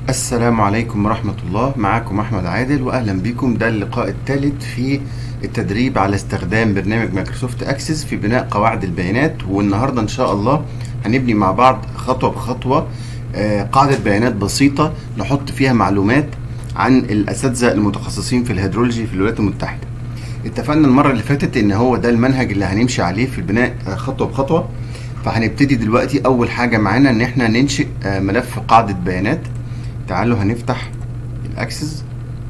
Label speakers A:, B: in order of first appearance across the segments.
A: السلام عليكم ورحمة الله معكم أحمد عادل وأهلا بكم ده اللقاء الثالث في التدريب على استخدام برنامج مايكروسوفت أكسس في بناء قواعد البيانات والنهاردة إن شاء الله هنبني مع بعض خطوة بخطوة آه، قاعدة بيانات بسيطة نحط فيها معلومات عن الأساتذة المتخصصين في الهيدرولوجي في الولايات المتحدة اتفقنا المرة اللي فاتت إن هو ده المنهج اللي هنمشي عليه في البناء آه، خطوة بخطوة فهنبتدي دلوقتي أول حاجة معانا إن إحنا ننشئ آه، ملف قاعدة بيانات تعالوا هنفتح الاكسس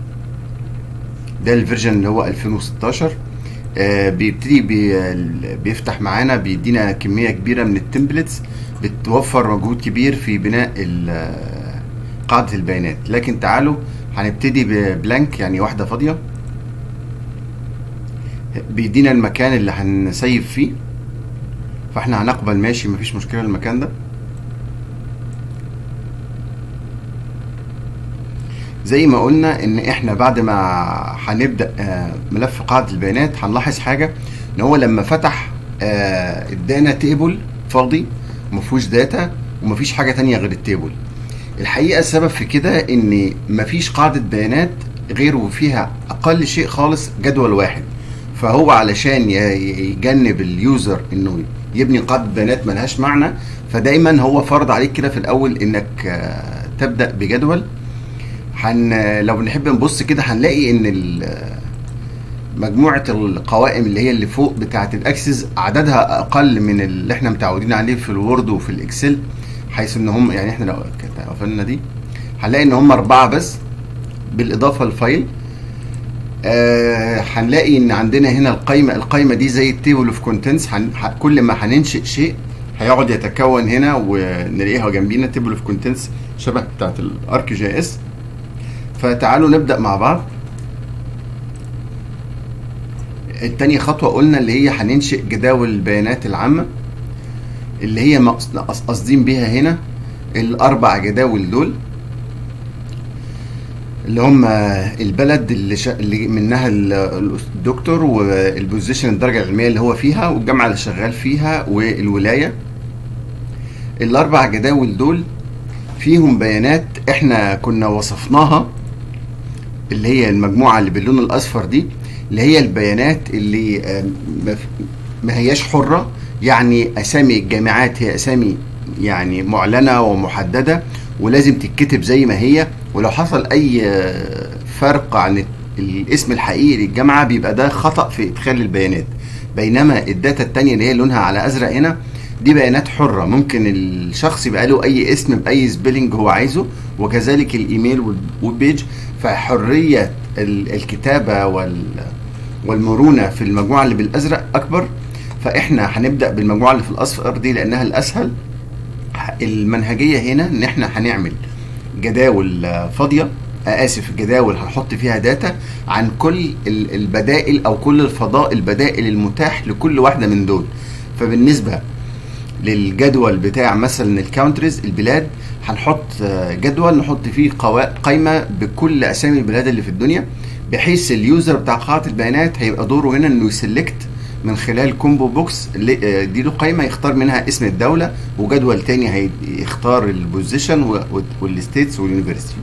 A: ده الفيرجن اللي هو 2016 آه بيبتدي بي بيفتح معانا بيدينا كميه كبيره من التمبلتس بتوفر مجهود كبير في بناء ال- قاعده البيانات لكن تعالوا هنبتدي ببلانك يعني واحده فاضيه بيدينا المكان اللي هنسيف فيه فاحنا هنقبل ماشي مفيش مشكله المكان ده زي ما قلنا ان احنا بعد ما هنبدا آه، ملف قاعده البيانات هنلاحظ حاجه ان هو لما فتح آه، ادانا تيبل فاضي مفهوش داتا ومفيش حاجه تانية غير التيبل الحقيقه السبب في كده ان مفيش قاعده بيانات غير وفيها اقل شيء خالص جدول واحد فهو علشان ي- يجنب اليوزر انه يبني قاعده بيانات ملهاش معنى فدايما هو فرض عليك كده في الاول انك آه، تبدا بجدول هن لو نحب نبص كده هنلاقي ان ال- مجموعة القوائم اللي هي اللي فوق بتاعة الاكسس عددها اقل من اللي احنا متعودين عليه في الوورد وفي الاكسل حيث ان هم يعني احنا لو كانت قفلنا دي هنلاقي ان هم اربعة بس بالاضافة للفايل آه هنلاقي ان عندنا هنا القايمة القايمة دي زي التيبل اوف كونتنتس كل ما هننشئ شيء هيقعد يتكون هنا ونلاقيها جنبينا تيبل اوف كونتنتس شبه بتاعة الارك جي اس فتعالوا نبدأ مع بعض التانية خطوة قلنا اللي هي هننشئ جداول البيانات العامة اللي هي مقص- قص- قاصدين بيها هنا الأربع جداول دول اللي هم البلد اللي, شا... اللي منها ال- الدكتور والبوزيشن الدرجة العلمية اللي هو فيها والجامعة اللي شغال فيها والولاية الأربع جداول دول فيهم بيانات احنا كنا وصفناها اللي هي المجموعة اللي باللون الأصفر دي اللي هي البيانات اللي آه، ما ف- ما هياش حرة يعني أسامي الجامعات هي أسامي يعني معلنة ومحددة ولازم تتكتب زي ما هي ولو حصل أي آه، فرق عن الاسم الحقيقي للجامعة بيبقى ده خطأ في إدخال البيانات بينما الداتا التانية اللي هي لونها على أزرق هنا دي بيانات حرة ممكن الشخص يبقى له أي اسم بأي سبيلنج هو عايزه وكذلك الإيميل والبيج فحرية ال- الكتابة وال والمرونة في المجموعة اللي بالأزرق أكبر فإحنا هنبدأ بالمجموعة اللي في الأصفر دي لأنها الأسهل المنهجية هنا إن إحنا هنعمل جداول آه، فاضية آه، آسف جداول هنحط فيها داتا عن كل ال- البدائل أو كل الفضاء البدائل المتاح لكل واحدة من دول فبالنسبة للجدول بتاع مثلا الكاونتريز البلاد هنحط آه، جدول نحط فيه قوا- قائمه بكل اسامي البلاد اللي في الدنيا بحيث اليوزر بتاع قاعده البيانات هيبقى دوره هنا انه يسلكت من خلال كومبو بوكس اللي- آه، دي له قائمه يختار منها اسم الدوله وجدول تاني هيختار البوزيشن والستيتس واليونيفرسيتي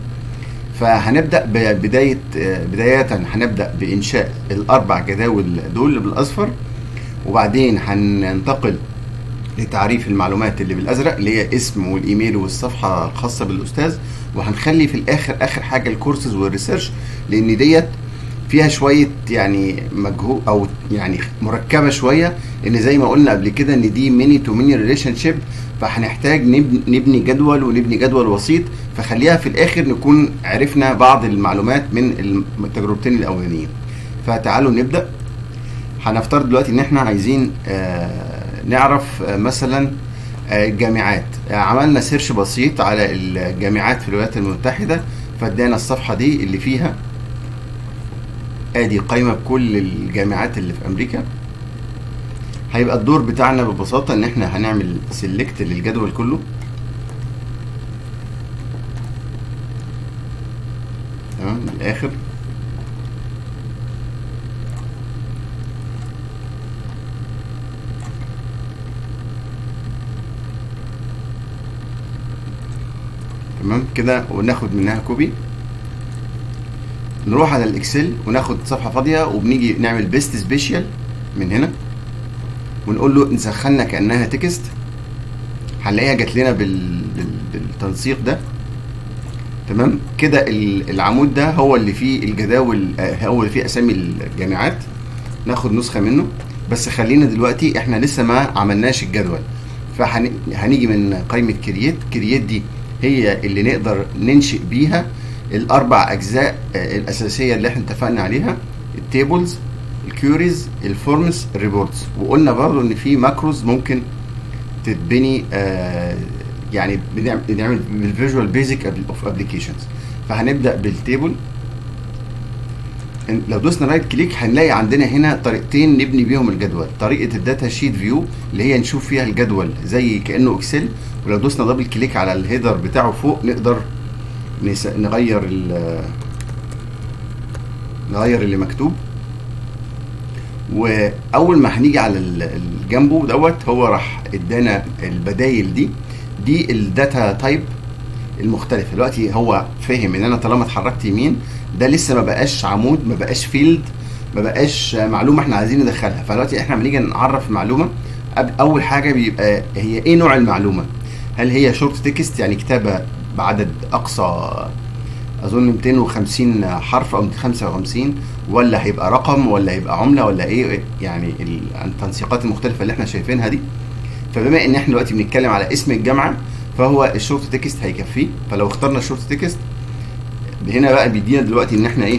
A: فهنبدا ببدايه آه، بدايه هنبدا بانشاء الاربع جداول دول اللي بالاصفر وبعدين هننتقل لتعريف المعلومات اللي بالازرق اللي هي اسم والايميل والصفحه الخاصه بالاستاذ وهنخلي في الاخر اخر حاجه الكورسز والريسيرش لان ديت فيها شويه يعني مجهود او يعني مركبه شويه ان زي ما قلنا قبل كده ان دي ميني تو ميني ريليشن شيب فهنحتاج نبني, نبني جدول ونبني جدول وسيط فخليها في الاخر نكون عرفنا بعض المعلومات من التجربتين الاولانيين فتعالوا نبدا هنفترض دلوقتي ان احنا عايزين آه، نعرف آه، مثلا آه، الجامعات آه، عملنا سيرش بسيط على الجامعات في الولايات المتحدة فادانا الصفحة دي اللي فيها ادي قائمة بكل الجامعات اللي في امريكا هيبقى الدور بتاعنا ببساطة ان احنا هنعمل سيلكت للجدول كله تمام من الاخر تمام كده وناخد منها كوبي نروح على الاكسل وناخد صفحه فاضيه وبنيجي نعمل بيست سبيشال من هنا ونقول له نسخنها كانها تكست هنلاقيها جات لنا بال... بال... بالتنسيق ده تمام كده ال- العمود ده هو اللي فيه الجداول آه، هو اللي فيه اسامي الجامعات ناخد نسخه منه بس خلينا دلوقتي احنا لسه ما عملناش الجدول فهنيجي من قائمه كرييت كرييت دي هي اللي نقدر ننشئ بيها الاربع اجزاء آه، الاساسيه اللي احنا اتفقنا عليها التيبلز الكيوريز الفورمز الريبورتس وقلنا برضو ان في ماكروز ممكن تتبني آه يعني بنعمل بنعمل بالفيجوال بيزك اوف ابلكيشنز فهنبدا بالتيبل إن- لو دوسنا رايت كليك هنلاقي عندنا هنا طريقتين نبني بيهم الجدول طريقه الداتا شيت فيو اللي هي نشوف فيها الجدول زي كانه اكسل ولو دوسنا دبل كليك على الهيدر بتاعه فوق نقدر نس- نغير ال- نغير اللي مكتوب واول ما هنيجي على ال- ال- جنبه دوت هو راح ادانا البدايل دي دي الداتا تايب المختلفه دلوقتي هو فاهم ان انا طالما اتحركت يمين ده لسه ما بقاش عمود ما بقاش فيلد ما بقاش معلومه احنا عايزين ندخلها فدلوقتي احنا لما نيجي نعرف المعلومه أب- اول حاجه بيبقى هي ايه نوع المعلومه هل هي شورت تكست يعني كتابه بعدد اقصى اظن 250 حرف او 255 ولا هيبقى رقم ولا هيبقى عمله ولا ايه يعني ال- التنسيقات المختلفه اللي احنا شايفينها دي فبما ان احنا دلوقتي بنتكلم على اسم الجامعه فهو الشورت تكست هيكفيه فلو اخترنا الشورت تكست هنا بقى بيدينا دلوقتي ان احنا ايه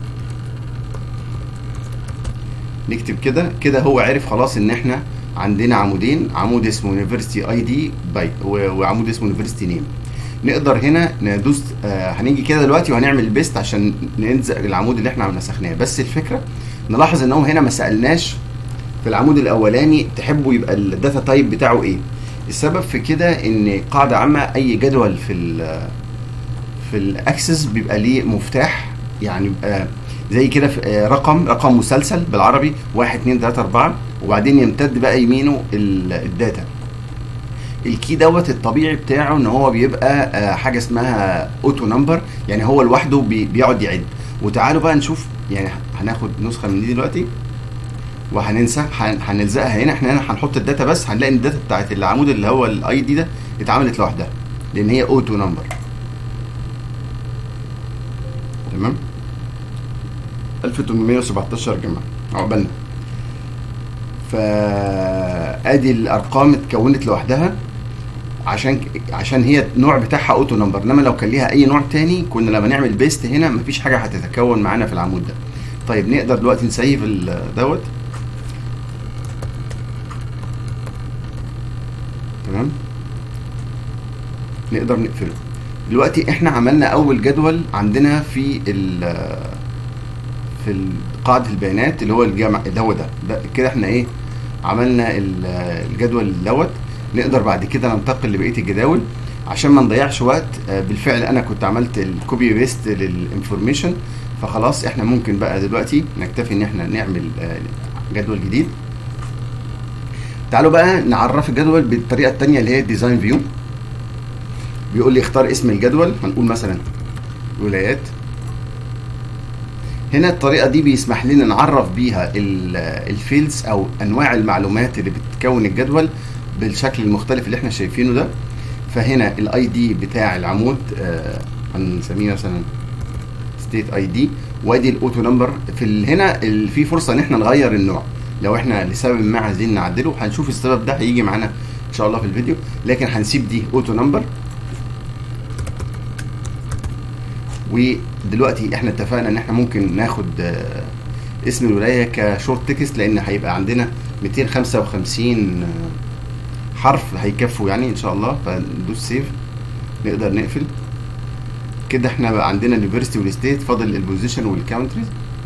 A: نكتب كده كده هو عرف خلاص ان احنا عندنا عمودين عمود اسمه يونيفرسيتي اي دي باي وعمود اسمه يونيفرسيتي نيم نقدر هنا ندوس آه هنيجي كده دلوقتي وهنعمل بيست عشان نلزق العمود اللي احنا نسخناه بس الفكره نلاحظ ان هو هنا ما سالناش في العمود الاولاني تحبوا يبقى الداتا تايب بتاعه ايه السبب في كده ان قاعده عامه اي جدول في ال في الاكسس بيبقى ليه مفتاح يعني بيبقى زي كده في- آه، رقم رقم مسلسل بالعربي 1 2 3 4 وبعدين يمتد بقى يمينه ال- الداتا الكي دوت الطبيعي بتاعه ان هو بيبقى آه، حاجه اسمها اوتو نمبر يعني هو لوحده بي- بيقعد يعد وتعالوا بقى نشوف يعني هناخد نسخه من دي دلوقتي وهننسى هن- هنلزقها هنا احنا هنا هنحط الداتا بس هنلاقي ان الداتا بتاعت العمود اللي هو الاي دي ده اتعملت لوحدها لان هي اوتو نمبر تمام 1817 جماعه عقبالنا فادي الارقام اتكونت لوحدها عشان عشان هي النوع بتاعها اوتو نمبر انما لو كان ليها اي نوع تاني كنا لما نعمل بيست هنا مفيش حاجه هتتكون معانا في العمود ده طيب نقدر دلوقتي نسيف ال- دوت تمام نقدر نقفله دلوقتي احنا عملنا اول جدول عندنا في ال في ال- قاعده البيانات اللي هو الجامع اللي هو ده, ده كده احنا ايه عملنا ال- الجدول دوت نقدر بعد كده ننتقل لبقيه الجداول عشان ما نضيعش وقت آه، بالفعل انا كنت عملت الكوبي بيست للانفورميشن فخلاص احنا ممكن بقى دلوقتي نكتفي ان احنا نعمل آه، جدول جديد تعالوا بقى نعرف الجدول بالطريقه الثانيه اللي هي الديزاين فيو بيقول لي اختار اسم الجدول هنقول مثلا ولايات هنا الطريقه دي بيسمح لنا نعرف بيها الفيلدز او انواع المعلومات اللي بتكون الجدول بالشكل المختلف اللي احنا شايفينه ده فهنا الاي دي بتاع العمود آه، هنسميه مثلا ستيت اي دي وادي الاوتو نمبر في ال- هنا ال- في فرصه ان احنا نغير النوع لو احنا لسبب ما عايزين نعدله هنشوف السبب ده هيجي معانا ان شاء الله في الفيديو لكن هنسيب دي اوتو نمبر ودلوقتي احنا اتفقنا ان احنا ممكن ناخد آه، اسم الولايه كشورت تكست لان هيبقى عندنا 255 آه، حرف هيكفوا يعني ان شاء الله فندوس سيف نقدر نقفل كده احنا بقى عندنا اليونيفرستي والستيت فاضل البوزيشن والكاونتريز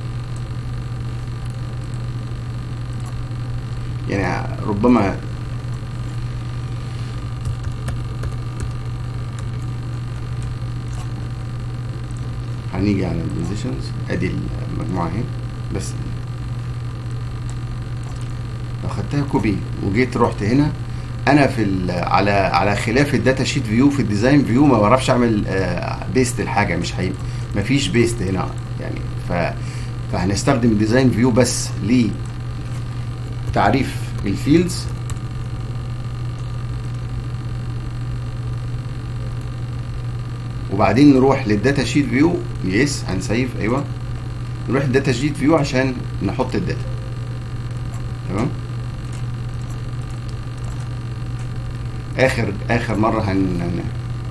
A: يعني ربما هنيجي على البوزيشنز ادي المجموعه اهي بس لو خدتها كوبي وجيت رحت هنا انا في ال- على على خلاف الداتا شيت فيو في الديزاين فيو ما بعرفش اعمل بيست الحاجه مش هي مفيش بيست هنا يعني ف فهنستخدم الديزاين فيو بس لتعريف الفيلدز وبعدين نروح للداتا شيت فيو يس هنسيف ايوه نروح للداتا شيت فيو عشان نحط الداتا تمام اخر اخر مره هن هن-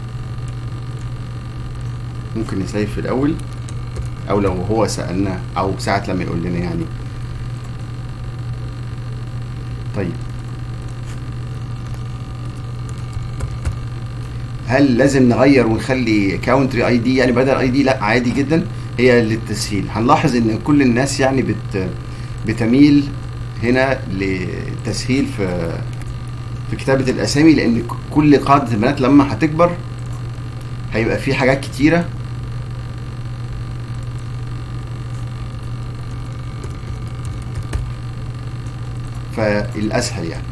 A: ممكن نسيف في الاول او لو هو سالنا او ساعه لما يقول لنا يعني طيب هل لازم نغير ونخلي كاونتري اي دي يعني بدل اي دي لا عادي جدا هي للتسهيل هنلاحظ ان كل الناس يعني بت بتميل هنا للتسهيل في في كتابة الأسامي لأن ك- كل قاعدة البيانات لما هتكبر هيبقى في حاجات كتيرة فالأسهل يعني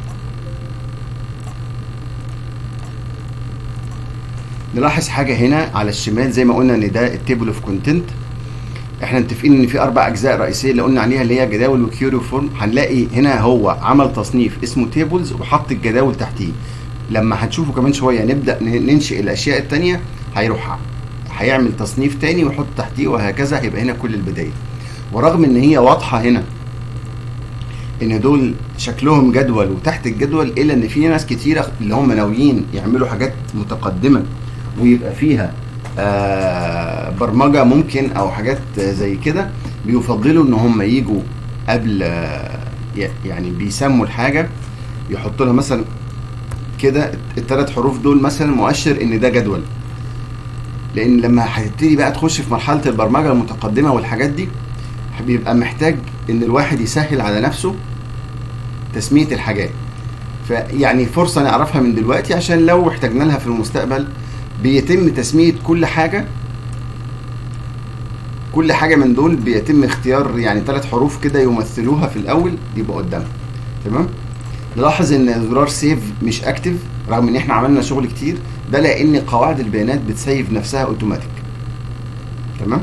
A: نلاحظ حاجة هنا على الشمال زي ما قلنا إن ده التيبل اوف كونتنت احنا متفقين ان في اربع اجزاء رئيسيه اللي قلنا عليها اللي هي جداول وكيوري وفورم هنلاقي هنا هو عمل تصنيف اسمه تيبلز وحط الجداول تحتيه لما هتشوفوا كمان شويه نبدا ن- ننشئ الاشياء التانية هيروح هيعمل تصنيف تاني ويحط تحتيه وهكذا هيبقى هنا كل البدايه ورغم ان هي واضحه هنا ان دول شكلهم جدول وتحت الجدول الا ان في ناس كتيره اللي هم ناويين يعملوا حاجات متقدمه ويبقى فيها آه برمجه ممكن او حاجات زي كده بيفضلوا ان هم يجوا قبل آه ي- يعني بيسموا الحاجه يحطوا لها مثلا كده الثلاث حروف دول مثلا مؤشر ان ده جدول لان لما هتبتدي بقى تخش في مرحله البرمجه المتقدمه والحاجات دي بيبقى محتاج ان الواحد يسهل على نفسه تسميه الحاجات فيعني فرصه نعرفها من دلوقتي عشان لو احتاجنا لها في المستقبل بيتم تسميه كل حاجه كل حاجه من دول بيتم اختيار يعني ثلاث حروف كده يمثلوها في الاول يبقى قدامها تمام نلاحظ ان زرار سيف مش اكتف رغم ان احنا عملنا شغل كتير ده لان قواعد البيانات بتسيف نفسها اوتوماتيك تمام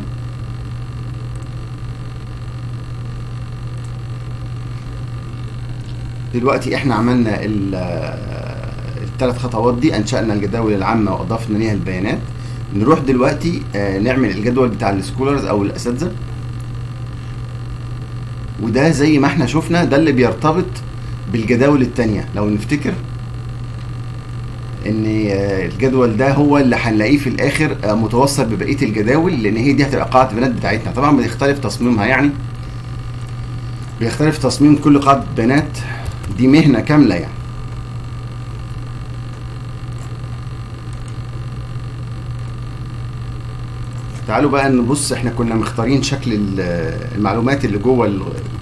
A: دلوقتي احنا عملنا الثلاث خطوات دي انشأنا الجداول العامة واضفنا ليها البيانات نروح دلوقتي آه، نعمل الجدول بتاع السكولرز او الاساتذة وده زي ما احنا شفنا ده اللي بيرتبط بالجداول التانية لو نفتكر ان آه، الجدول ده هو اللي هنلاقيه في الاخر آه، متوصل ببقية الجداول لان هي دي هتبقى قاعدة البيانات بتاعتنا طبعا بيختلف تصميمها يعني بيختلف تصميم كل قاعدة بيانات دي مهنة كاملة يعني تعالوا بقى نبص احنا كنا مختارين شكل ال- المعلومات اللي جوه ال-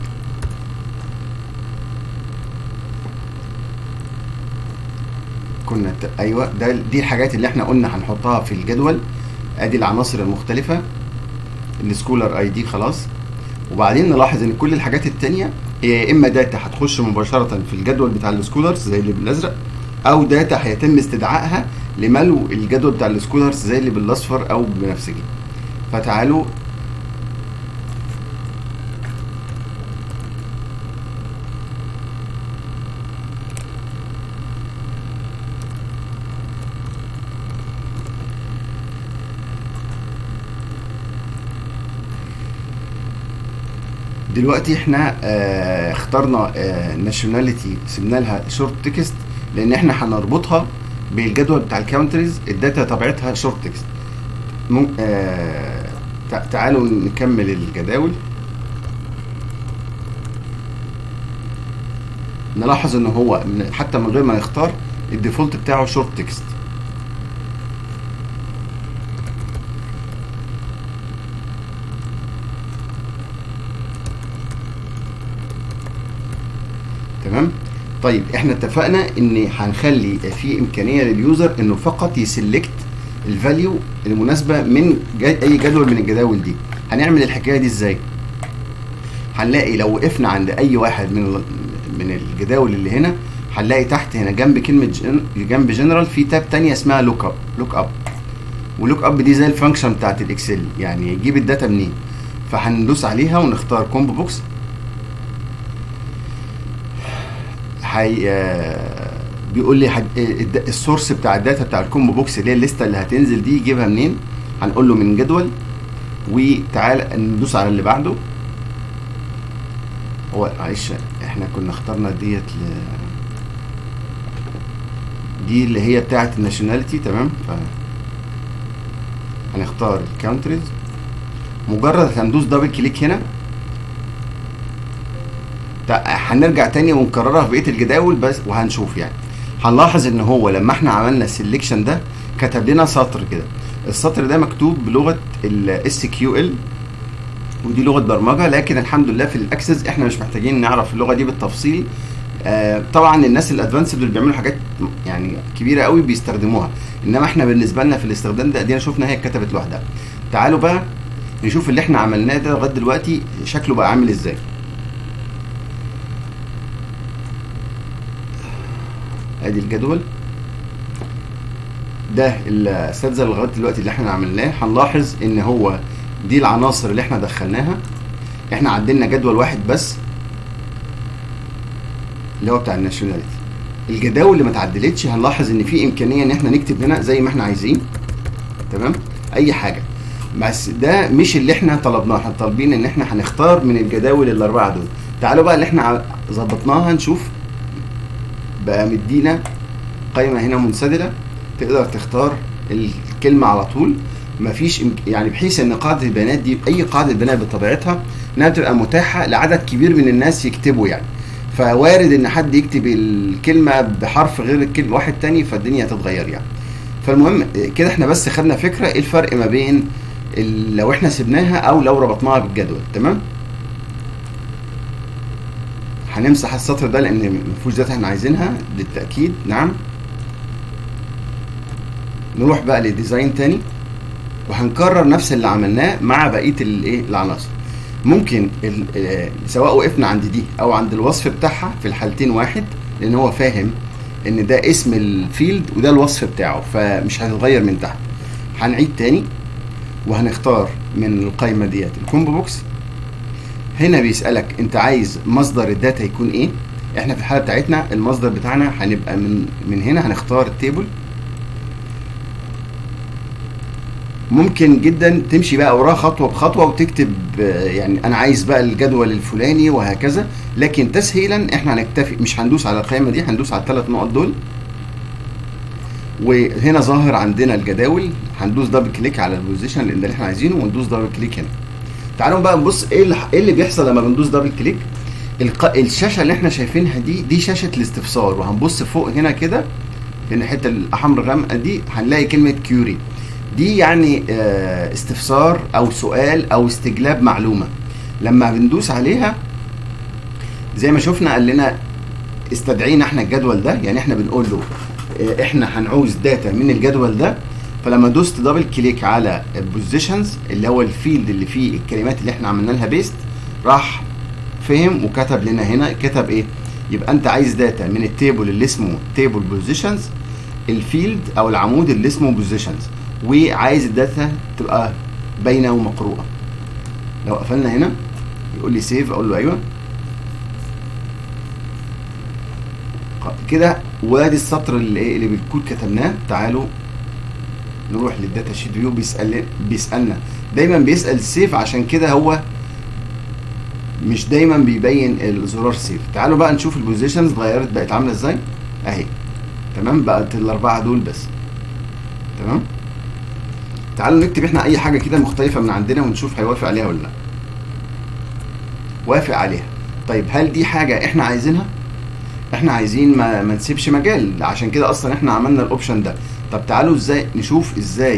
A: كنا ت- ايوه ده دي الحاجات اللي احنا قلنا هنحطها في الجدول ادي العناصر المختلفة السكولر اي دي خلاص وبعدين نلاحظ ان كل الحاجات التانية هي يا اما داتا هتخش مباشرة في الجدول بتاع السكولرز زي اللي بالازرق او داتا هيتم استدعائها لملء الجدول بتاع السكولرز زي اللي بالاصفر او بنفسجي فتعالوا دلوقتي احنا اه اخترنا ناشوناليتي سيبنا لها شورت تكست لان احنا هنربطها بالجدول بتاع الكاونتريز الداتا طبيعتها شورت تكست مم... آه... تع- تعالوا نكمل الجداول نلاحظ ان هو من- حتى من غير ما نختار الديفولت بتاعه شورت تكست تمام طيب احنا اتفقنا ان هنخلي في امكانيه لليوزر انه فقط يسلكت الفاليو المناسبه من جا- اي جدول من الجداول دي هنعمل الحكايه دي ازاي هنلاقي لو وقفنا عند اي واحد من ال- من الجداول اللي هنا هنلاقي تحت هنا جنب كلمه جن... جنب جنرال في تاب تانية اسمها لوك اب لوك اب ولوك اب دي زي الفانكشن بتاعت الاكسل يعني يجيب الداتا منين فهندوس عليها ونختار كومبو بوكس هي آه، بيقول لي حد... الد- السورس بتاع الداتا بتاع الكومبو بوكس اللي هي الليسته اللي هتنزل دي يجيبها منين هنقول له من جدول وتعالى ندوس على اللي بعده هو معلش احنا كنا اخترنا ديت ل... دي اللي هي بتاعت الناشوناليتي تمام ف هنختار الكونتريز مجرد هندوس دبل كليك هنا تع- هنرجع تاني ونكررها في بقيه الجداول بس وهنشوف يعني هنلاحظ ان هو لما احنا عملنا السلكشن ده كتب لنا سطر كده السطر ده مكتوب بلغه الاس كيو ال ودي لغه برمجه لكن الحمد لله في الاكسس احنا مش محتاجين نعرف اللغه دي بالتفصيل آه طبعا الناس الادفانسد اللي بيعملوا حاجات يعني كبيره قوي بيستخدموها انما احنا بالنسبه لنا في الاستخدام ده ادينا شفنا هي اتكتبت لوحدها تعالوا بقى نشوف اللي احنا عملناه ده لغايه دلوقتي شكله بقى عامل ازاي ادي الجدول ده الاساتذه لغايه دلوقتي اللي احنا عملناه هنلاحظ ان هو دي العناصر اللي احنا دخلناها احنا عدلنا جدول واحد بس اللي هو بتاع الناشوناليتي الجداول اللي ما اتعدلتش هنلاحظ ان في امكانيه ان احنا نكتب هنا زي ما احنا عايزين تمام اي حاجه بس ده مش اللي احنا طلبناه احنا طالبين ان احنا هنختار من الجداول الاربعه دول تعالوا بقى اللي احنا ع- ظبطناها نشوف بقى مدينا قائمه هنا منسدله تقدر تختار الكلمه على طول مفيش إمك- يعني بحيث ان قاعده البيانات دي اي قاعده بيانات بطبيعتها انها بتبقى متاحه لعدد كبير من الناس يكتبوا يعني فوارد ان حد يكتب الكلمه بحرف غير الكلمه واحد تاني فالدنيا تتغير يعني فالمهم كده احنا بس خدنا فكره ايه الفرق ما بين ال- لو احنا سبناها او لو ربطناها بالجدول تمام هنمسح السطر ده لان ما فيهوش داتا احنا عايزينها للتاكيد نعم نروح بقى لديزاين تاني وهنكرر نفس اللي عملناه مع بقيه الايه العناصر ممكن ال- آه، سواء وقفنا عند دي او عند الوصف بتاعها في الحالتين واحد لان هو فاهم ان ده اسم الفيلد وده الوصف بتاعه فمش هتتغير من تحت هنعيد تاني وهنختار من القائمه ديت الكومبو بوكس هنا بيسالك انت عايز مصدر الداتا يكون ايه احنا في الحاله بتاعتنا المصدر بتاعنا هنبقى من من هنا هنختار التيبل ممكن جدا تمشي بقى وراه خطوه بخطوه وتكتب آه، يعني انا عايز بقى الجدول الفلاني وهكذا لكن تسهيلا احنا هنكتفي مش هندوس على القائمه دي هندوس على الثلاث نقط دول وهنا ظاهر عندنا الجداول هندوس دبل كليك على البوزيشن اللي اللي احنا عايزينه وندوس دبل كليك هنا تعالوا بقى نبص ايه اللي ايه اللي بيحصل لما بندوس دبل كليك الق... الشاشه اللي احنا شايفينها دي دي شاشه الاستفسار وهنبص فوق هنا كده في الحته الاحمر الغامقه دي هنلاقي كلمه كيوري دي يعني آه، استفسار او سؤال او استجلاب معلومه لما بندوس عليها زي ما شفنا قال لنا استدعينا احنا الجدول ده يعني احنا بنقول له آه، احنا هنعوز داتا من الجدول ده فلما دوست دبل كليك على البوزيشنز اللي هو الفيلد اللي فيه الكلمات اللي احنا عملنا لها بيست راح فهم وكتب لنا هنا كتب ايه يبقى انت عايز داتا من التيبل اللي اسمه تيبل بوزيشنز الفيلد او العمود اللي اسمه بوزيشنز وعايز الداتا تبقى باينه ومقروءه لو قفلنا هنا يقول لي سيف اقول له ايوه ق- كده وادي السطر اللي ايه اللي بالكود كتبناه تعالوا نروح للداتا شيت فيو بيسال بيسالنا دايما بيسال سيف عشان كده هو مش دايما بيبين الزرار سيف تعالوا بقى نشوف البوزيشنز اتغيرت بقت عامله ازاي اهي تمام بقت الاربعه دول بس تمام تعالوا نكتب احنا اي حاجه كده مختلفه من عندنا ونشوف هيوافق عليها ولا لا وافق عليها طيب هل دي حاجه احنا عايزينها احنا عايزين ما, ما نسيبش مجال عشان كده اصلا احنا عملنا الاوبشن ده طب تعالوا ازاي نشوف ازاي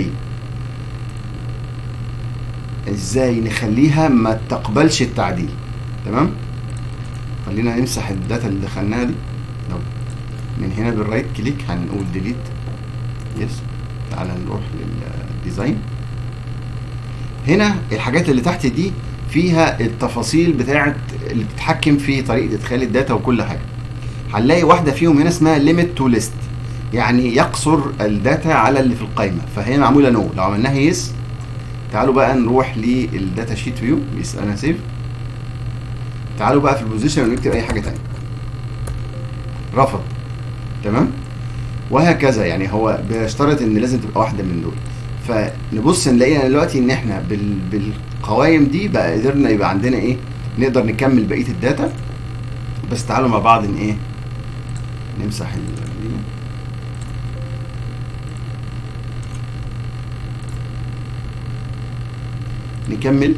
A: ازاي نخليها ما تقبلش التعديل تمام خلينا نمسح الداتا اللي دخلناها دي لو من هنا بالرايت كليك هنقول ديليت يس تعالى نروح للديزاين هنا الحاجات اللي تحت دي فيها التفاصيل بتاعه اللي بتتحكم في طريقه ادخال الداتا وكل حاجه هنلاقي واحده فيهم هنا اسمها ليميت تو ليست يعني يقصر الداتا على اللي في القائمه فهي معموله نو لو عملناها يس تعالوا بقى نروح للداتا شيت فيو انا سيف تعالوا بقى في البوزيشن ونكتب اي حاجه تانية رفض تمام وهكذا يعني هو بيشترط ان لازم تبقى واحده من دول فنبص نلاقينا دلوقتي ان احنا بال... بالقوائم دي بقى قدرنا يبقى عندنا ايه نقدر نكمل بقيه الداتا بس تعالوا مع بعض ان ايه نمسح ال نكمل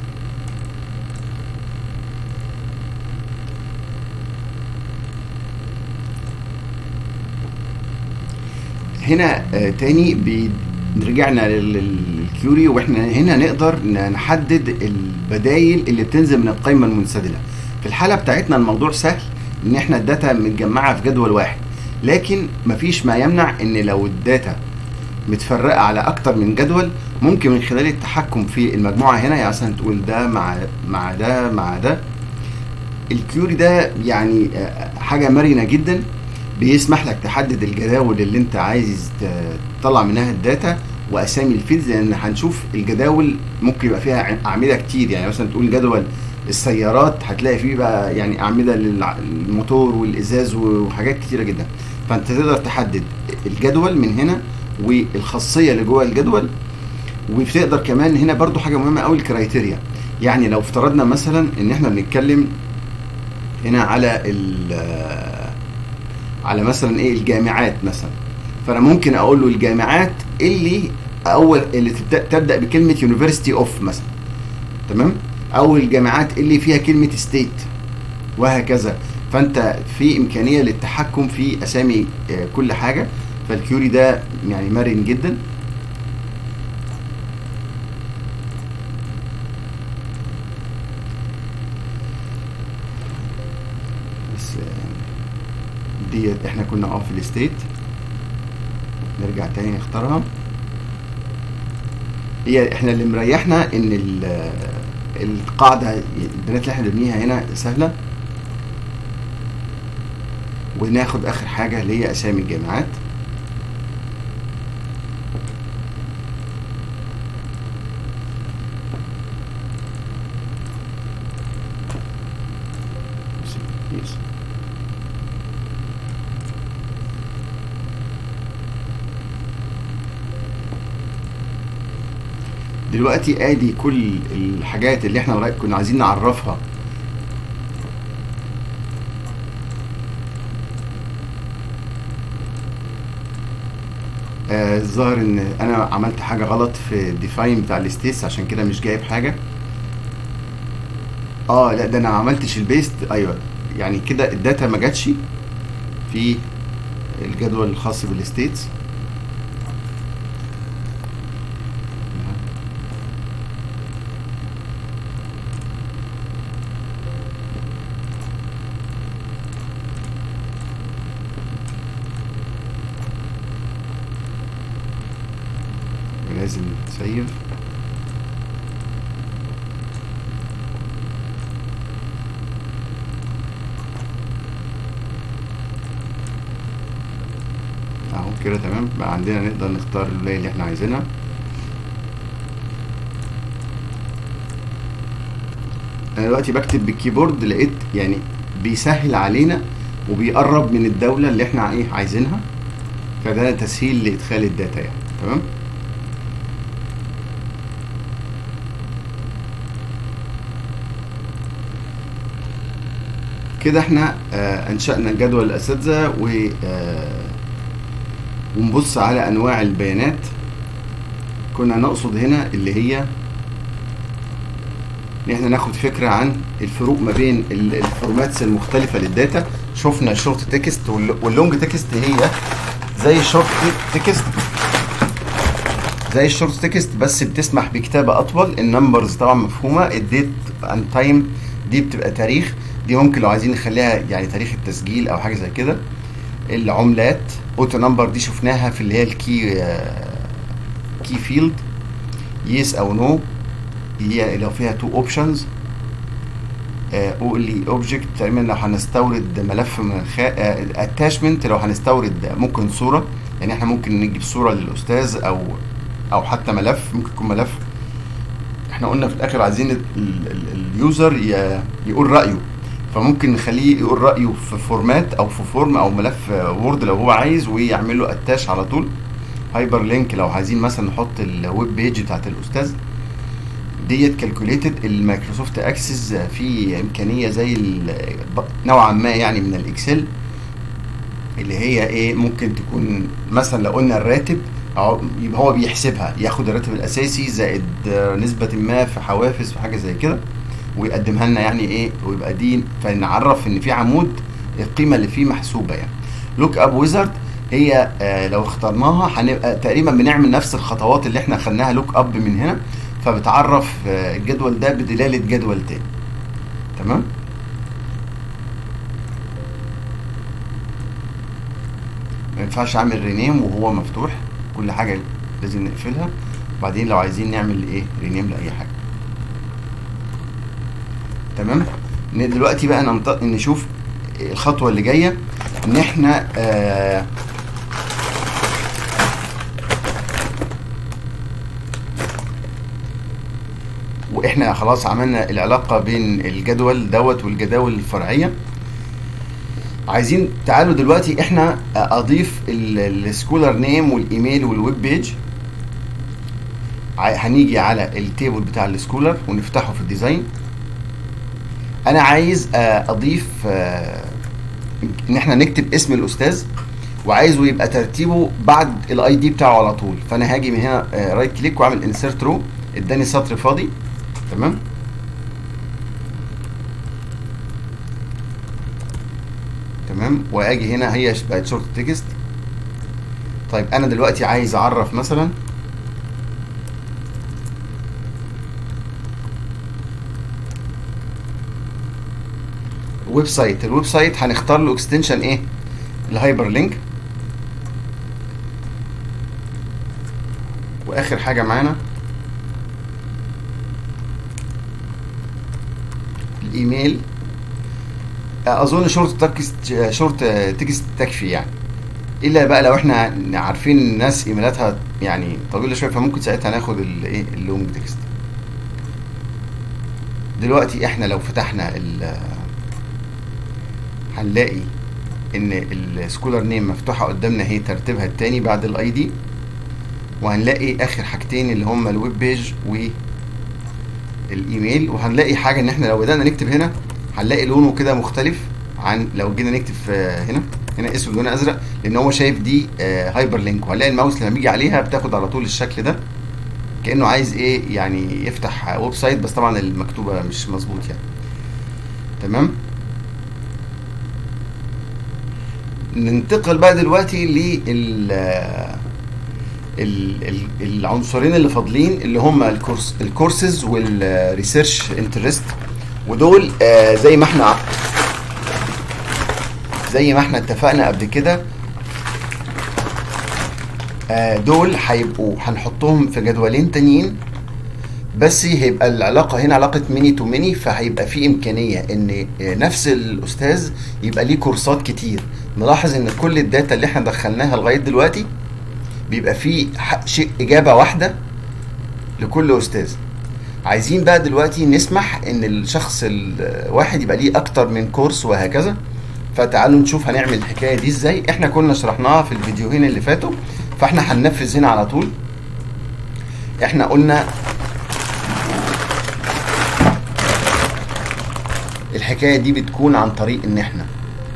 A: هنا آه تاني رجعنا للكيوري واحنا هنا نقدر نحدد البدايل اللي بتنزل من القائمه المنسدله في الحاله بتاعتنا الموضوع سهل ان احنا الداتا متجمعه في جدول واحد لكن مفيش ما يمنع ان لو الداتا متفرقه على اكتر من جدول ممكن من خلال التحكم في المجموعه هنا يعني مثلا تقول ده مع مع ده مع ده الكيوري ده يعني حاجه مرنه جدا بيسمح لك تحدد الجداول اللي انت عايز تطلع منها الداتا واسامي الفيلدز لان هنشوف الجداول ممكن يبقى فيها اعمده كتير يعني مثلا تقول جدول السيارات هتلاقي فيه بقى يعني اعمده للموتور والازاز وحاجات كتيره جدا فانت تقدر تحدد الجدول من هنا والخاصيه اللي جوه الجدول وتقدر كمان هنا برضو حاجه مهمه قوي الكرايتيريا يعني لو افترضنا مثلا ان احنا بنتكلم هنا على على مثلا ايه الجامعات مثلا فانا ممكن اقول له الجامعات اللي اول اللي تبدا تبدا بكلمه يونيفرسيتي اوف مثلا تمام او الجامعات اللي فيها كلمه ستيت وهكذا فانت في امكانيه للتحكم في اسامي كل حاجه فالكيوري ده يعني مرن جدا بس ديت احنا كنا اه في الستيت نرجع تاني نختارها هي احنا اللي مريحنا ان القاعدة البيانات اللي احنا بنبنيها هنا سهلة وناخد اخر حاجة اللي هي اسامي الجامعات دلوقتي ادي كل الحاجات اللي احنا كنا عايزين نعرفها الظاهر آه ان انا عملت حاجه غلط في الديفاين بتاع الستيتس عشان كده مش جايب حاجه اه لا ده انا ما عملتش البيست ايوه يعني كده الداتا ما جاتش في الجدول الخاص بالستيتس لازم سيف اهو كده تمام بقى عندنا نقدر نختار الولاية اللي احنا عايزينها انا دلوقتي بكتب بالكيبورد لقيت يعني بيسهل علينا وبيقرب من الدولة اللي احنا ايه عايزينها فده تسهيل لادخال الداتا يعني تمام كده احنا آه انشأنا جدول الاساتذة و آه ونبص على انواع البيانات كنا نقصد هنا اللي هي ان احنا ناخد فكرة عن الفروق ما بين الفورماتس المختلفة للداتا شفنا الشورت تكست واللونج تكست هي زي الشورت تكست زي الشورت تكست بس بتسمح بكتابة اطول النمبرز طبعا مفهومة الديت اند تايم دي بتبقى تاريخ دي ممكن لو عايزين نخليها يعني تاريخ التسجيل او حاجه زي كده العملات اوتو نمبر دي شفناها في اللي هي الكي كي فيلد يس او نو هي لو فيها تو اوبشنز اولي اوبجكت تقريبا لو هنستورد ملف من اتاشمنت لو هنستورد ممكن صوره يعني احنا ممكن نجيب صوره للاستاذ او او حتى ملف ممكن يكون ملف احنا قلنا في الاخر عايزين ال- ال- ال- اليوزر ي- يقول رايه فممكن نخليه يقول رايه في فورمات او في فورم او ملف وورد لو هو عايز ويعمل له اتاش على طول هايبر لينك لو عايزين مثلا نحط الويب بيج بتاعت الاستاذ ديت كالكوليتد المايكروسوفت اكسس في امكانيه زي ال- نوعا ما يعني من الاكسل اللي هي ايه ممكن تكون مثلا لو قلنا الراتب أو يبقى هو بيحسبها ياخد الراتب الاساسي زائد آه، نسبه ما في حوافز في حاجه زي كده ويقدمها لنا يعني ايه ويبقى دي فنعرف ان في عمود القيمه اللي فيه محسوبه يعني لوك اب ويزارد هي آه لو اخترناها هنبقى تقريبا بنعمل نفس الخطوات اللي احنا خدناها لوك اب من هنا فبتعرف آه الجدول ده بدلاله جدول تاني تمام ما ينفعش اعمل رينيم وهو مفتوح كل حاجه لازم نقفلها وبعدين لو عايزين نعمل ايه رينيم لاي حاجه تمام ن- دلوقتي بقى ننط- نشوف الخطوه اللي جايه ان احنا آه واحنا خلاص عملنا العلاقه بين الجدول دوت والجداول الفرعيه عايزين تعالوا دلوقتي احنا اضيف ال- السكولر نيم والايميل والويب بيج عاي- هنيجي على التيبل بتاع السكولر ونفتحه في الديزاين انا عايز آه، اضيف آه، ان احنا نكتب اسم الاستاذ وعايزه يبقى ترتيبه بعد الاي دي بتاعه على طول فانا هاجي من هنا رايت كليك واعمل انسيرت رو اداني سطر فاضي تمام تمام واجي هنا هي بقت شورت تكست طيب انا دلوقتي عايز اعرف مثلا ويب سايت الويب سايت هنختار له اكستنشن ايه الهايبر لينك واخر حاجه معانا الايميل اظن شورت تكست شورت تكست تكفي يعني الا بقى لو احنا عارفين الناس ايميلاتها يعني طويله شويه فممكن ساعتها ناخد الايه اللونج تكست دلوقتي احنا لو فتحنا ال هنلاقي ان السكولر نيم مفتوحه قدامنا هي ترتيبها التاني بعد الاي دي وهنلاقي اخر حاجتين اللي هما الويب بيج والايميل وهنلاقي حاجه ان احنا لو بدانا نكتب هنا هنلاقي لونه كده مختلف عن لو جينا نكتب في هنا هنا اسود وهنا ازرق لان هو شايف دي هايبر لينك وهنلاقي الماوس لما بيجي عليها بتاخد على طول الشكل ده كانه عايز ايه يعني يفتح ويب سايت بس طبعا المكتوبه مش مظبوط يعني تمام ننتقل بقى دلوقتي لل ال- ال- العنصرين اللي فاضلين اللي هم الكورس الكورسز والريسيرش انترست ودول آه زي ما احنا زي ما احنا اتفقنا قبل كده آه دول هيبقوا هنحطهم في جدولين تانيين بس هيبقى العلاقة هنا علاقة ميني تو ميني فهيبقى في إمكانية إن نفس الأستاذ يبقى ليه كورسات كتير نلاحظ إن كل الداتا اللي احنا دخلناها لغاية دلوقتي بيبقى فيه ح- شيء إجابة واحدة لكل أستاذ عايزين بقى دلوقتي نسمح إن الشخص الواحد يبقى ليه أكتر من كورس وهكذا فتعالوا نشوف هنعمل الحكاية دي إزاي إحنا كنا شرحناها في الفيديوهين اللي فاتوا فإحنا هننفذ هنا على طول إحنا قلنا الحكايه دي بتكون عن طريق ان احنا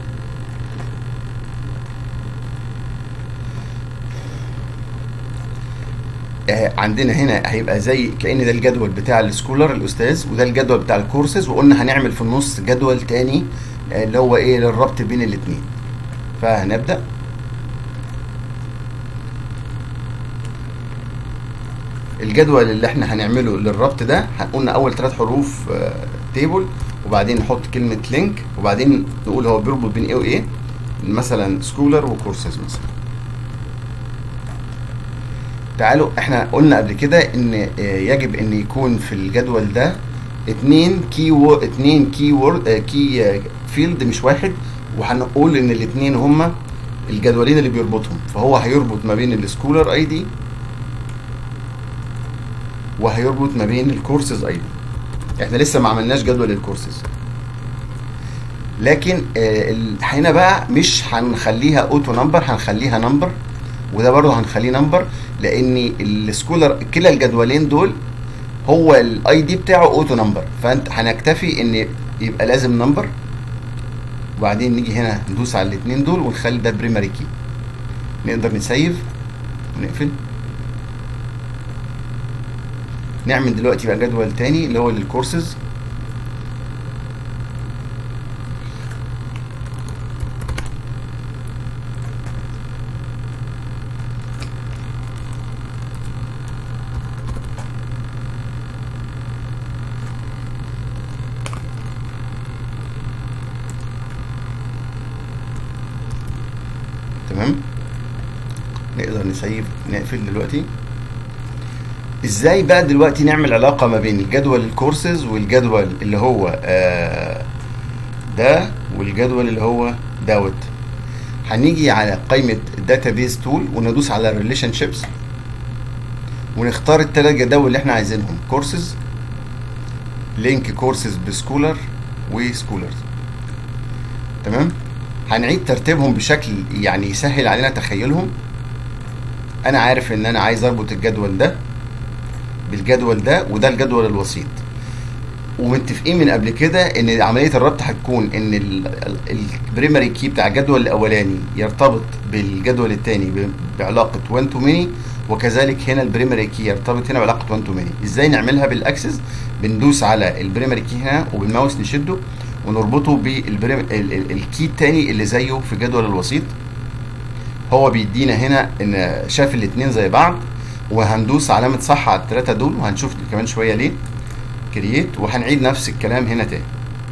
A: آه، عندنا هنا هيبقى زي كأن ده الجدول بتاع السكولر الاستاذ وده الجدول بتاع الكورسز وقلنا هنعمل في النص جدول تاني آه، اللي هو ايه للربط بين الاتنين فهنبدأ الجدول اللي احنا هنعمله للربط ده قلنا اول ثلاث حروف تيبل وبعدين نحط كلمة لينك وبعدين نقول هو بيربط بين ايه وايه مثلا سكولر وكورسز مثلا تعالوا احنا قلنا قبل كده ان آه، يجب ان يكون في الجدول ده اتنين كي و... اتنين كي وورد آه كي آه فيلد مش واحد وهنقول ان الاتنين هما الجدولين اللي بيربطهم فهو هيربط ما بين السكولر اي دي وهيربط ما بين الكورسز اي دي احنا لسه ما عملناش جدول الكورسز لكن آه هنا بقى مش هنخليها اوتو نمبر هنخليها نمبر وده برضه هنخليه نمبر لان السكولر كلا الجدولين دول هو الاي دي بتاعه اوتو نمبر فانت هنكتفي ان يبقى لازم نمبر وبعدين نيجي هنا ندوس على الاثنين دول ونخلي ده بريماري كي نقدر نسيف ونقفل نعمل دلوقتي بقى جدول تاني اللي هو للكورسز تمام نقدر نسيب نقفل دلوقتي ازاي بقى دلوقتي نعمل علاقه ما بين الجدول الكورسز والجدول اللي هو آه ده والجدول اللي هو دوت هنيجي على قائمه الداتابيز تول وندوس على الريليشن شيبس ونختار الثلاث جداول اللي احنا عايزينهم كورسز لينك كورسز بسكولر وسكولرز تمام هنعيد ترتيبهم بشكل يعني يسهل علينا تخيلهم انا عارف ان انا عايز اربط الجدول ده بالجدول ده وده الجدول الوسيط ومتفقين من قبل كده ان عمليه الربط هتكون ان البريمري كي بتاع الجدول الاولاني يرتبط بالجدول الثاني بعلاقه 1 تو ميني وكذلك هنا البريمري كي يرتبط هنا بعلاقه 1 تو ميني ازاي نعملها بالاكسس بندوس على البريمري كي هنا وبالماوس نشده ونربطه بالكي التاني اللي زيه في الجدول الوسيط هو بيدينا هنا ان شاف الاثنين زي بعض وهندوس علامة صح على الثلاثة دول وهنشوف كمان شوية ليه كرييت وهنعيد نفس الكلام هنا تاني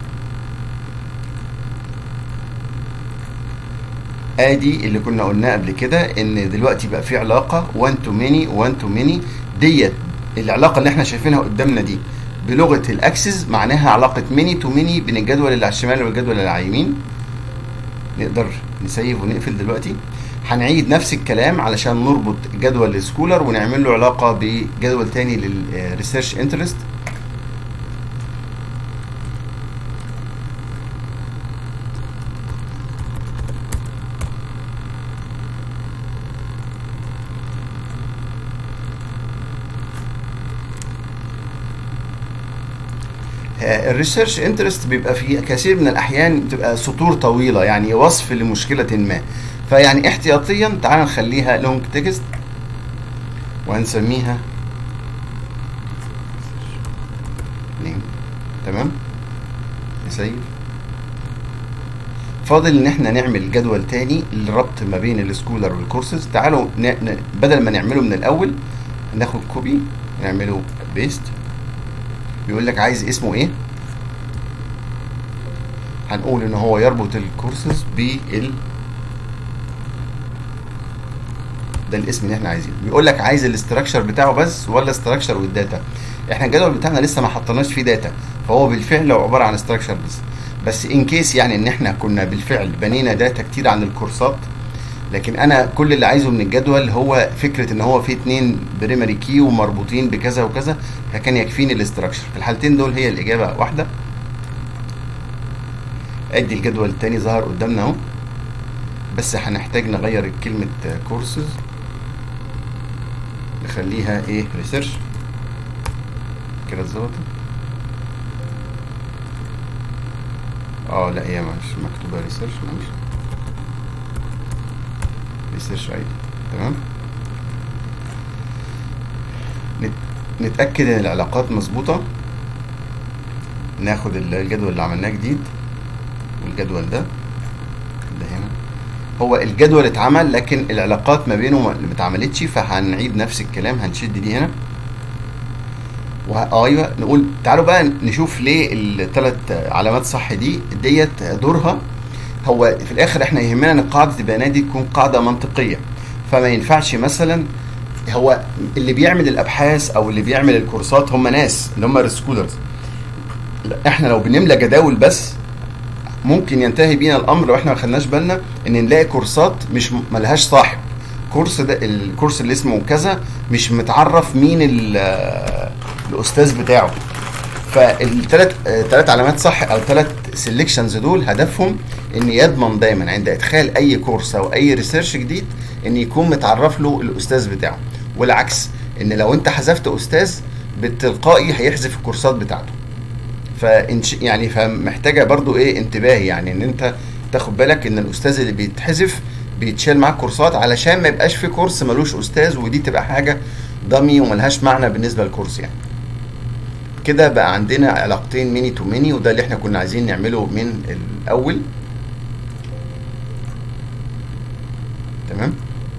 A: ادي اللي كنا قلناه قبل كده ان دلوقتي بقى في علاقة 1 تو ميني 1 تو ميني ديت العلاقة اللي احنا شايفينها قدامنا دي بلغه الاكسس معناها علاقه ميني تو ميني بين الجدول اللي على الشمال والجدول اللي على اليمين نقدر نسيف ونقفل دلوقتي هنعيد نفس الكلام علشان نربط جدول السكولر ونعمل له علاقه بجدول تاني للريسيرش انترست الريسيرش انترست بيبقى في كثير من الاحيان بتبقى سطور طويله يعني وصف لمشكله ما فيعني احتياطيا تعال نخليها لونج تكست وهنسميها تمام نسيب فاضل ان احنا نعمل جدول تاني للربط ما بين السكولر والكورسز تعالوا ن... ن... بدل ما نعمله من الاول ناخد كوبي نعمله بيست بيقول لك عايز اسمه ايه هنقول ان هو يربط الكورسز بال ده الاسم اللي احنا عايزينه بيقول لك عايز الاستراكشر بتاعه بس ولا استراكشر والداتا احنا الجدول بتاعنا لسه ما حطيناش فيه داتا فهو بالفعل هو عباره عن استراكشر بس بس ان كيس يعني ان احنا كنا بالفعل بنينا داتا كتير عن الكورسات لكن انا كل اللي عايزه من الجدول هو فكره ان هو فيه اتنين بريمري كي ومربوطين بكذا وكذا فكان يكفيني الاستراكشر في الحالتين دول هي الاجابه واحده ادي الجدول التاني ظهر قدامنا اهو بس هنحتاج نغير كلمه كورسز نخليها ايه ريسيرش كده اتظبطت اه لا هي مش مكتوبه ريسيرش معلش ريسيرش اي تمام نتاكد ان العلاقات مظبوطه ناخد الجدول اللي عملناه جديد والجدول ده ده هنا هو الجدول اتعمل لكن العلاقات ما بينه ما اتعملتش فهنعيد نفس الكلام هنشد دي هنا وايوه نقول تعالوا بقى نشوف ليه الثلاث علامات صح دي ديت دورها هو في الاخر احنا يهمنا ان قاعده البيانات دي تكون قاعده منطقيه فما ينفعش مثلا هو اللي بيعمل الابحاث او اللي بيعمل الكورسات هم ناس اللي هم السكولرز احنا لو بنملى جداول بس ممكن ينتهي بينا الامر لو احنا ما خدناش بالنا ان نلاقي كورسات مش م- ملهاش صاحب كورس ده الكورس اللي اسمه كذا مش متعرف مين ال- الاستاذ بتاعه فالثلاث ثلاث علامات صح او ثلاث سيلكشنز دول هدفهم ان يضمن دايما عند ادخال اي كورس او اي ريسيرش جديد ان يكون متعرف له الاستاذ بتاعه والعكس ان لو انت حذفت استاذ بالتلقائي هيحذف الكورسات بتاعته فانش يعني فمحتاجه برضو ايه انتباه يعني ان انت تاخد بالك ان الاستاذ اللي بيتحذف بيتشال معاك كورسات علشان ما يبقاش في كورس ملوش استاذ ودي تبقى حاجه ضمي وملهاش معنى بالنسبه للكورس يعني كده بقى عندنا علاقتين ميني تو ميني وده اللي احنا كنا عايزين نعمله من الاول تمام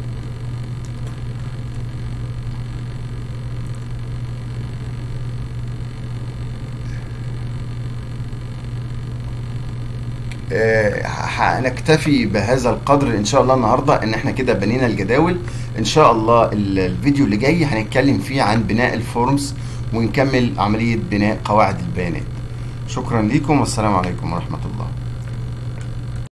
A: آه، هنكتفي بهذا القدر ان شاء الله النهارده ان احنا كده بنينا الجداول ان شاء الله ال- الفيديو اللي جاي هنتكلم فيه عن بناء الفورمز ونكمل عمليه بناء قواعد البيانات شكرا لكم والسلام عليكم ورحمه الله